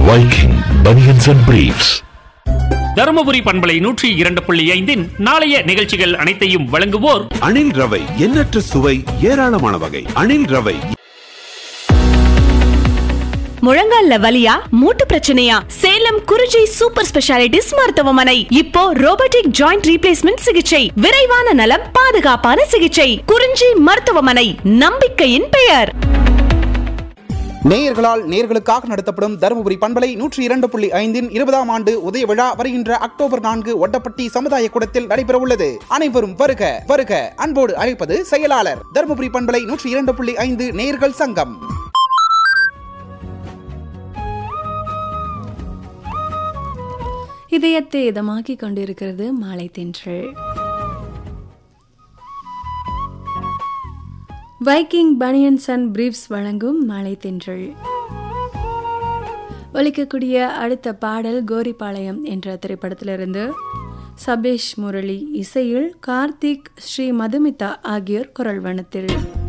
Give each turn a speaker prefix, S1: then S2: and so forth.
S1: Viking Bunions and Briefs.
S2: Dharmapuri பண்பலை நூற்றி இரண்டு புள்ளி ஐந்தின் நாளைய நிகழ்ச்சிகள் அனைத்தையும் வழங்குவோர்
S3: அணில் ரவை எண்ணற்ற சுவை ஏராளமான வகை அணில் ரவை
S4: முழங்கால்ல வலியா மூட்டு பிரச்சனையா சேலம் குறிஞ்சி சூப்பர் ஸ்பெஷாலிட்டிஸ் மருத்துவமனை இப்போ ரோபோட்டிக் ஜாயிண்ட் ரீப்ளேஸ்மெண்ட் சிகிச்சை விரைவான நலம் பாதுகாப்பான சிகிச்சை குறிஞ்சி மருத்துவமனை நம்பிக்கையின் பெயர்
S5: நேயர்களால் நேர்களுக்காக நடத்தப்படும் தருமபுரி பண்பலை நூற்றி இரண்டு புள்ளி ஐந்தின் இருபதாம் ஆண்டு உதய விழா வருகின்ற அக்டோபர் நான்கு ஒட்டப்பட்டி சமுதாய கூடத்தில் நடைபெற உள்ளது அனைவரும் வருக வருக அன்போடு அழைப்பது செயலாளர் தருமபுரி பண்பலை நூற்றி இரண்டு புள்ளி ஐந்து நேயர்கள் சங்கம்
S6: இதயத்தை இதமாக்கிக் கொண்டிருக்கிறது மாலை தென்றல் வைக்கிங் பனியன்ஸ் அண்ட் பிரீஃப்ஸ் வழங்கும் மாலை தென்றல் ஒலிக்கக்கூடிய அடுத்த பாடல் கோரிபாளையம் என்ற திரைப்படத்திலிருந்து சபேஷ் முரளி இசையில் கார்த்திக் ஸ்ரீ மதுமிதா ஆகியோர் குரல் வனத்தில்